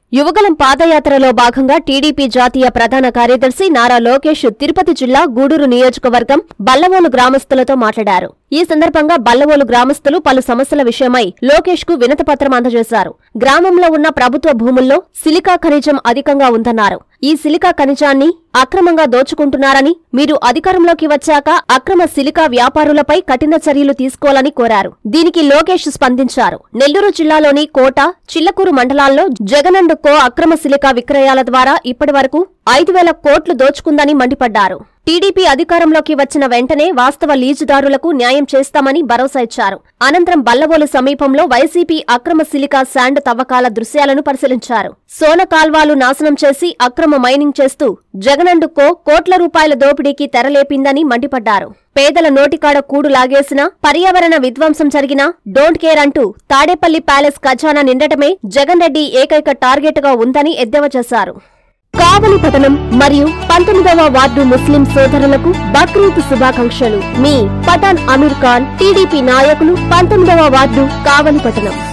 యువగలం పాదయాత్రలో భాగంగా టీడీపీ జాతీయ ప్రధాన కార్యదర్శి నారా లోకేష్ తిరుపతి జిల్లా గూడూరు నియోజకవర్గం బల్లవోలు గ్రామస్తులతో మాట్లాడారు ఈ సందర్భంగా బల్లవోలు గ్రామస్తులు పలు సమస్యల విషయమై లోకేష్ కు వినతిపత్రం అందజేశారు గ్రామంలో ఉన్న ప్రభుత్వ భూముల్లో సిలికా ఖనిజం అధికంగా ఉందన్నారు ఈ సిలికా ఖనిజాన్ని అక్రమంగా దోచుకుంటున్నారని మీరు అధికారంలోకి వచ్చాక అక్రమ సిలికా వ్యాపారులపై కఠిన చర్యలు తీసుకోవాలని కోరారు దీనికి లోకేష్ స్పందించారు నెల్లూరు జిల్లాలోని కోట చిల్లకూరు మండలాల్లో జగనండు కో అక్రమ సిలికా విక్రయాల ద్వారా ఇప్పటివరకు ఐదు వేల కోట్లు దోచుకుందని మండిపడ్డారు టీడీపీ అధికారంలోకి వచ్చిన వెంటనే వాస్తవ లీజుదారులకు న్యాయం చేస్తామని భరోసా ఇచ్చారు అనంతరం బల్లవోలు సమీపంలో వైసీపీ అక్రమ సిలికా శాండ్ తవ్వకాల దృశ్యాలను పరిశీలించారు సోన కాల్వాలు నాశనం చేసి అక్రమ మైనింగ్ చేస్తూ జగనండుకో కోట్ల రూపాయల దోపిడీకి తెరలేపిందని మండిపడ్డారు పేదల నోటికాడ కూడు లాగేసినా పర్యావరణ విధ్వంసం జరిగినా డోంట్ కేర్ అంటూ తాడేపల్లి ప్యాలెస్ ఖజానా నిండటమే జగన్ రెడ్డి ఏకైక టార్గెట్ గా ఉందని ఎద్దేవా చేశారు కావలి పట్టణం మరియు పంతొమ్మిదవ వార్డు ముస్లిం సోదరులకు బక్రీద్ శుభాకాంక్షలు మీ పఠాన్ అమీర్ ఖాన్ టీడీపీ నాయకులు పంతొమ్మిదవ వార్డు కావలి పట్టణం